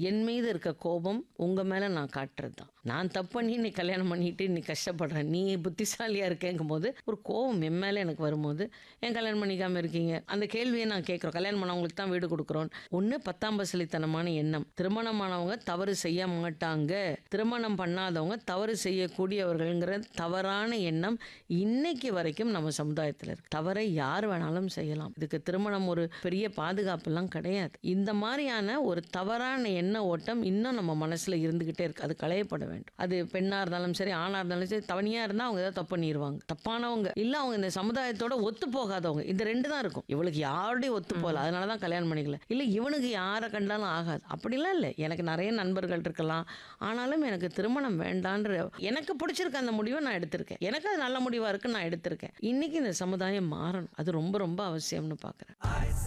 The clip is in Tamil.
என் மீது இருக்க கோபம் உங்கள் மேலே நான் காட்டுறது தான் நான் தப்பு பண்ணி நீ கல்யாணம் பண்ணிட்டு நீ கஷ்டப்படுறேன் நீ புத்திசாலியாக இருக்கேங்கும் போது ஒரு கோபம் என் மேலே எனக்கு வரும்போது ஏன் கல்யாணம் பண்ணிக்காமல் இருக்கீங்க அந்த கேள்வியை நான் கேட்குறோம் கல்யாணம் பண்ணவங்களுக்கு தான் வீடு கொடுக்குறோம் ஒன்று பத்தாம் பசலித்தனமான எண்ணம் திருமணமானவங்க தவறு செய்ய மாட்டாங்க திருமணம் பண்ணாதவங்க தவறு செய்யக்கூடியவர்கள்ங்கிற தவறான எண்ணம் இன்னைக்கு வரைக்கும் நம்ம சமுதாயத்தில் இருக்கு தவறை யார் வேணாலும் செய்யலாம் இதுக்கு திருமணம் ஒரு பெரிய பாதுகாப்புலாம் கிடையாது இந்த மாதிரியான ஒரு தவறான எண்ண ஓட்டம் இன்னும் நம்ம மனசுல இருந்துகிட்டே இருக்கு அது களையப்பட வேண்டும் அது பெண்ணா இருந்தாலும் சரி ஆணா இருந்தாலும் சரி தவணியா இருந்தா அவங்க ஏதாவது தப்பு பண்ணிடுவாங்க தப்பானவங்க இல்ல அவங்க இந்த சமுதாயத்தோட ஒத்து போகாதவங்க இந்த ரெண்டு தான் இருக்கும் இவளுக்கு யாரோடையும் ஒத்து போகல அதனால தான் கல்யாணம் பண்ணிக்கல இல்ல இவனுக்கு யாரை கண்டாலும் ஆகாது அப்படிலாம் இல்லை எனக்கு நிறைய நண்பர்கள் இருக்கலாம் ஆனாலும் எனக்கு திருமணம் வேண்டான்ற எனக்கு பிடிச்சிருக்க அந்த முடிவை நான் எடுத்திருக்கேன் எனக்கு அது நல்ல முடிவா இருக்கு நான் எடுத்திருக்கேன் இன்னைக்கு இந்த சமுதாயம் மாறணும் அது ரொம்ப ரொம்ப அவசியம்னு பார்க்குறேன்